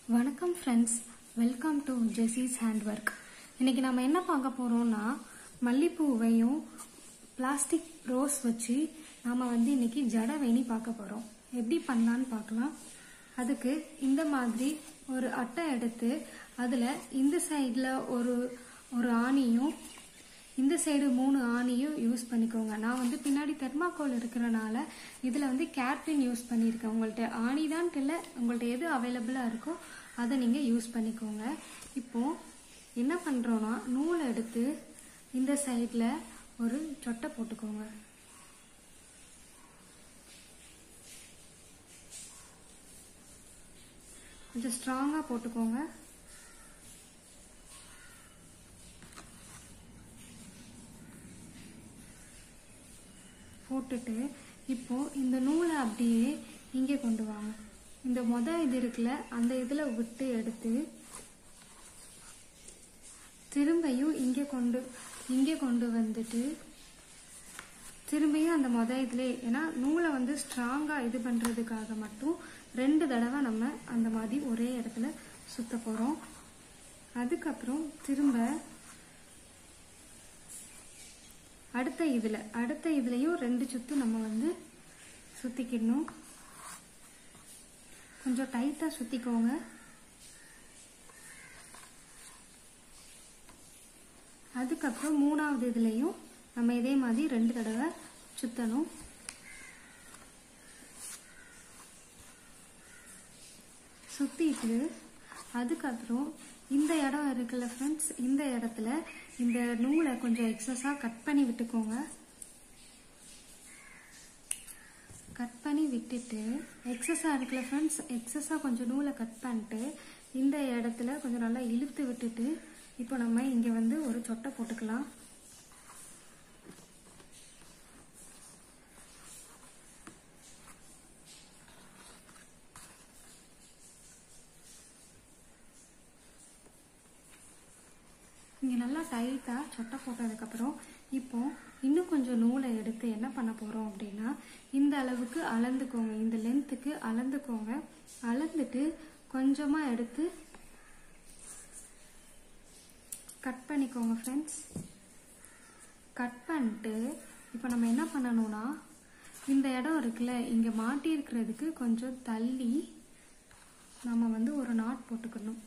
வணக்கம் friends welcome to Jessy's hand work இன்னைக்கு நம்ம என்ன பார்க்க போறோம்னா மல்லிப்பூவையும் பிளாஸ்டிக் ரோஸ் வச்சு நாம வந்து இன்னைக்கு ஜட வேணி பார்க்க போறோம் எப்படி பண்ணலான்னு பார்க்கலாம் அதுக்கு இந்த மாதிரி ஒரு அட்டை எடுத்து அதுல இந்த சைடில் ஒரு ஒரு ஆணியும் இந்த சைடு மூணு ஆணியும் யூஸ் பண்ணிக்கோங்க நான் வந்து பின்னாடி தெர்மாக்கோல் இருக்கிறனால இதில் வந்து கேர்பின் யூஸ் பண்ணியிருக்கேன் உங்கள்கிட்ட ஆணி தான்ட்டு இல்லை உங்கள்கிட்ட எது அவைலபிளாக இருக்கோ அதை நீங்கள் யூஸ் பண்ணிக்கோங்க இப்போ என்ன பண்ணுறோன்னா நூலை எடுத்து இந்த சைடில் ஒரு சொட்டை போட்டுக்கோங்க கொஞ்சம் ஸ்ட்ராங்காக போட்டுக்கோங்க போட்டுட்டு இப்போ இந்த நூலை அப்படியே இங்கே கொண்டு வாங்க இந்த மொத இது இருக்குல்ல அந்த இதில் விட்டு எடுத்து திரும்பியும் இங்கே கொண்டு இங்கே கொண்டு வந்துட்டு திரும்பியும் அந்த மொத இதுல ஏன்னா நூலை வந்து ஸ்ட்ராங்காக இது பண்ணுறதுக்காக மட்டும் ரெண்டு தடவை நம்ம அந்த மாதிரி ஒரே இடத்துல சுத்த போகிறோம் அதுக்கப்புறம் திரும்ப அடுத்த இதில் அடுத்த இதுலேயும் ரெண்டு சுத்து நம்ம வந்து சுற்றிக்கிடணும் கொஞ்சம் டைட்டாக சுற்றிக்கோங்க அதுக்கப்புறம் மூணாவது இதுலேயும் நம்ம இதே மாதிரி ரெண்டு தடவை சுற்றணும் சுற்றிட்டு அதுக்கப்புறம் இந்த இடம் இருக்குல்ல ஃப்ரெண்ட்ஸ் இந்த இடத்துல இந்த நூலை கொஞ்சம் எக்ஸஸாக கட் பண்ணி விட்டுக்கோங்க கட் பண்ணி விட்டுட்டு எக்ஸஸாக இருக்குல்ல ஃப்ரெண்ட்ஸ் எக்ஸஸாக கொஞ்சம் நூலை கட் பண்ணிட்டு இந்த இடத்துல கொஞ்சம் நல்லா இழுத்து விட்டுட்டு இப்போ நம்ம இங்கே வந்து ஒரு சொட்டை போட்டுக்கலாம் இங்கே நல்லா டைட்டாக சொட்டை போட்டதுக்கப்புறம் இப்போ இன்னும் கொஞ்சம் நூலை எடுத்து என்ன பண்ண போகிறோம் அப்படின்னா இந்த அளவுக்கு அளந்துக்கோங்க இந்த லென்த்துக்கு அளந்துக்கோங்க அளந்துட்டு கொஞ்சமாக எடுத்து கட் பண்ணிக்கோங்க ஃப்ரெண்ட்ஸ் கட் பண்ணிட்டு இப்போ நம்ம என்ன பண்ணணும்னா இந்த இடம் இருக்குல்ல இங்கே மாட்டி இருக்கிறதுக்கு கொஞ்சம் தள்ளி நம்ம வந்து ஒரு நாட் போட்டுக்கணும்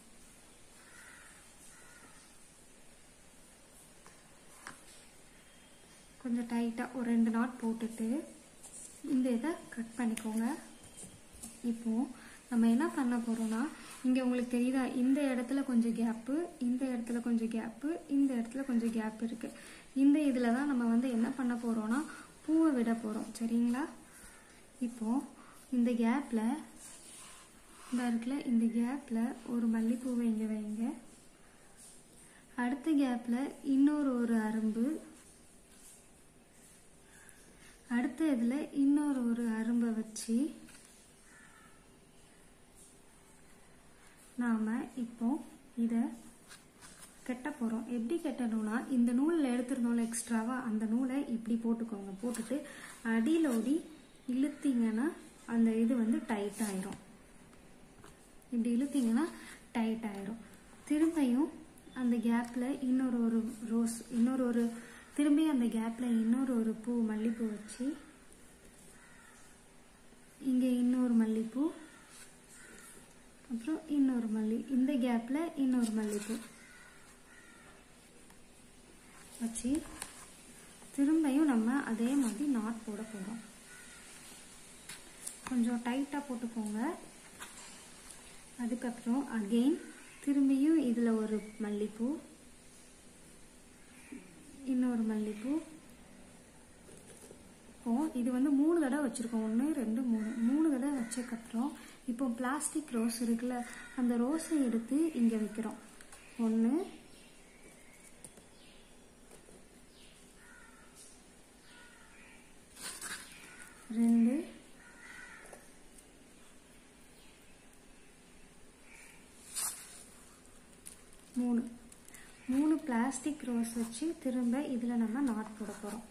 கொஞ்சம் டைட்டாக ஒரு ரெண்டு நாட் போட்டுட்டு இந்த இதை கட் பண்ணிக்கோங்க இப்போ நம்ம என்ன பண்ண போகிறோம்னா இங்கே உங்களுக்கு தெரியுதா இந்த இடத்துல கொஞ்சம் கேப்பு இந்த இடத்துல கொஞ்சம் கேப்பு இந்த இடத்துல கொஞ்சம் கேப் இருக்குது இந்த இதில் தான் நம்ம வந்து என்ன பண்ண போகிறோம்னா பூவை விட போகிறோம் சரிங்களா இப்போ இந்த கேப்பில் இந்த இருக்குல்ல இந்த கேப்பில் ஒரு மல்லிப்பூவை இங்கே வைங்க அடுத்த கேப்பில் இன்னொரு ஒரு அரும்பு அடுத்த இதில் இன்னொரு ஒரு அரும்பை வச்சு நாம் இப்போ இதை கெட்ட போகிறோம் எப்படி கெட்டணும்னா இந்த நூலில் எடுத்துருந்தோம்ல எக்ஸ்ட்ராவாக அந்த நூலை இப்படி போட்டுக்கோங்க போட்டுட்டு அடியிலோடி இழுத்தீங்கன்னா அந்த இது வந்து டைட் ஆயிரும் இப்படி இழுத்தீங்கன்னா டைட் ஆயிரும் திரும்பியும் அந்த கேப்பில் இன்னொரு ஒரு ரோஸ் இன்னொரு ஒரு திரும்பி அந்த கேப்பில் இன்னொரு ஒரு பூ மல்லிப்பூ வச்சு இங்கே இன்னொரு மல்லிப்பூ அப்புறம் இன்னொரு மல்லி இந்த கேப்பில் இன்னொரு மல்லிப்பூ வச்சு திரும்பியும் நம்ம அதே மாதிரி நாட் போட போகிறோம் கொஞ்சம் டைட்டாக போட்டுக்கோங்க அதுக்கப்புறம் அகெயின் திரும்பியும் இதில் ஒரு மல்லிப்பூ இன்னொரு மல்லிப்பூ இப்போ இது வந்து மூணு தடவை வச்சுருக்கோம் ஒன்று ரெண்டு மூணு மூணு தடவை வச்சதுக்கப்புறம் இப்போ பிளாஸ்டிக் ரோஸ் இருக்குல்ல அந்த ரோஸை எடுத்து இங்கே வைக்கிறோம் ஒன்று ரெண்டு மூணு மூணு பிளாஸ்டிக் ரோஸ் வச்சு திரும்ப இதில் நம்ம நாட் போட போகிறோம்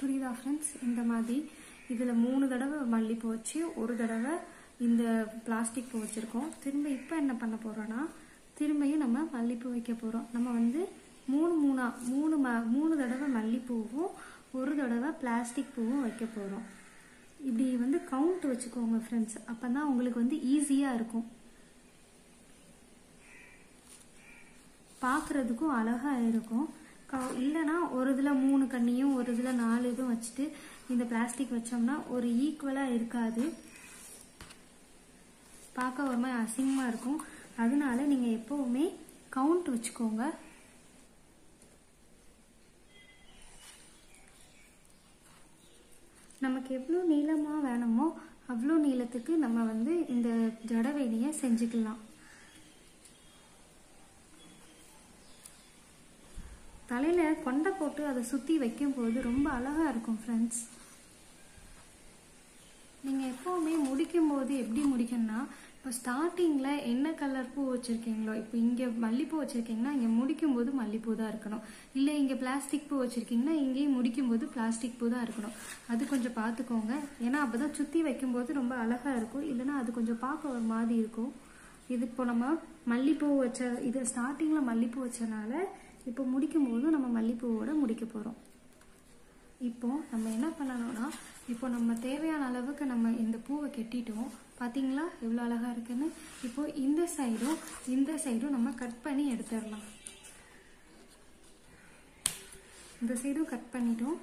புரியுதா ஃப்ரெண்ட்ஸ் இந்த மாதிரி இதில் மூணு தடவை மல்லிப்பூ வச்சு ஒரு தடவை இந்த பிளாஸ்டிக் பூ வச்சுருக்கோம் திரும்ப இப்போ என்ன பண்ண போகிறோன்னா திரும்பியும் நம்ம மல்லிப்பூ வைக்க போகிறோம் நம்ம வந்து மூணு மூணா மூணு ம மூணு தடவை மல்லிப்பூவும் ஒரு தடவை பிளாஸ்டிக் பூவும் வைக்க போகிறோம் இப்படி வந்து கவுண்ட் வச்சுக்கோங்க ஃப்ரெண்ட்ஸ் அப்போ தான் உங்களுக்கு வந்து ஈஸியாக இருக்கும் பார்க்குறதுக்கும் அழகாக இருக்கும் க- இல்லைன்னா ஒரு இதில் மூணு கண்ணியும் ஒரு இதில் நாலு இதுவும் வச்சுட்டு இந்த பிளாஸ்டிக் வச்சோம்னா ஒரு ஈக்குவலாக இருக்காது பார்க்க ஒரு மாதிரி அசிங்கமாக இருக்கும் அதனால நீங்கள் எப்போவுமே கவுண்ட் வச்சுக்கோங்க நமக்கு எவ்வளோ நீளமாக வேணுமோ அவ்வளோ நீளத்துக்கு நம்ம வந்து இந்த ஜடவேணியை செஞ்சுக்கலாம் தலையில கொண்டை போட்டு அதை சுத்தி வைக்கும் போது ரொம்ப அழகா இருக்கும் ஃப்ரெண்ட்ஸ் நீங்க எப்பவுமே முடிக்கும் போது எப்படி முடிக்கணும்னா இப்போ ஸ்டார்டிங்ல என்ன கலர் பூ வச்சிருக்கீங்களோ இப்போ இங்க மல்லிப்பூ வச்சிருக்கீங்கன்னா இங்க முடிக்கும் போது மல்லிப்பூ தான் இருக்கணும் இல்ல இங்க பிளாஸ்டிக் பூ வச்சிருக்கீங்கன்னா இங்கேயும் முடிக்கும் போது பிளாஸ்டிக் பூ தான் இருக்கணும் அது கொஞ்சம் பார்த்துக்கோங்க ஏன்னா அப்பதான் சுத்தி வைக்கும்போது ரொம்ப அழகா இருக்கும் இல்லைன்னா அது கொஞ்சம் பார்க்க ஒரு மாதிரி இருக்கும் இது இப்போ நம்ம மல்லிப்பூ வச்ச இது ஸ்டார்டிங்ல மல்லிப்பூ வச்சனால இப்போ முடிக்கும் போது நம்ம மல்லிப்பூவோட முடிக்க போறோம் இப்போ நம்ம என்ன பண்ணணும்னா இப்போ நம்ம தேவையான அளவுக்கு நம்ம இந்த பூவை கெட்டிட்டோம் பாத்தீங்களா எவ்வளோ அழகா இருக்குன்னு இப்போ இந்த சைடும் இந்த சைடும் நம்ம கட் பண்ணி எடுத்துடலாம் இந்த சைடும் கட் பண்ணிட்டோம்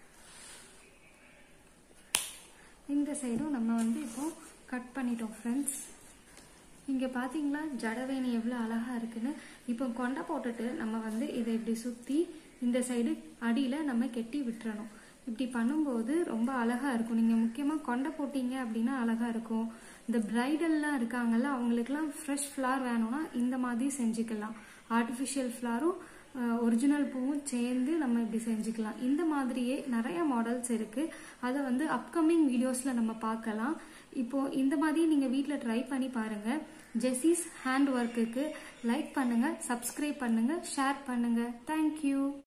இந்த சைடும் நம்ம வந்து இப்போ கட் பண்ணிட்டோம் ஃப்ரெண்ட்ஸ் இங்க பாத்தீங்களா ஜடவேணி எவ்வளவு அழகா இருக்குன்னு இப்போ கொண்டை போட்டுட்டு நம்ம வந்து இதை இப்படி சுத்தி இந்த சைடு அடியில நம்ம கெட்டி விட்டுறணும் இப்படி பண்ணும்போது ரொம்ப அழகா இருக்கும் நீங்க முக்கியமா கொண்டை போட்டீங்க அப்படின்னா அழகா இருக்கும் இந்த பிரைடல்லாம் இருக்காங்கல்ல அவங்களுக்குலாம் ஃப்ரெஷ் ஃப்ளார் வேணும்னா இந்த மாதிரி செஞ்சுக்கலாம் ஆர்டிஃபிஷியல் ஃப்ளாரும் ஒரிஜினல் பூவும் சேர்ந்து நம்ம இப்படி செஞ்சுக்கலாம் இந்த மாதிரியே நிறைய மாடல்ஸ் இருக்கு அதை வந்து அப்கமிங் வீடியோஸ்ல நம்ம பார்க்கலாம் இப்போ இந்த மாதிரி நீங்க வீட்டில் ட்ரை பண்ணி பாருங்க ஜெஸிஸ் ஹேண்ட் ஒர்க்குக்கு லைக் பண்ணுங்க சப்ஸ்கிரைப் பண்ணுங்க ஷேர் பண்ணுங்க தேங்க்யூ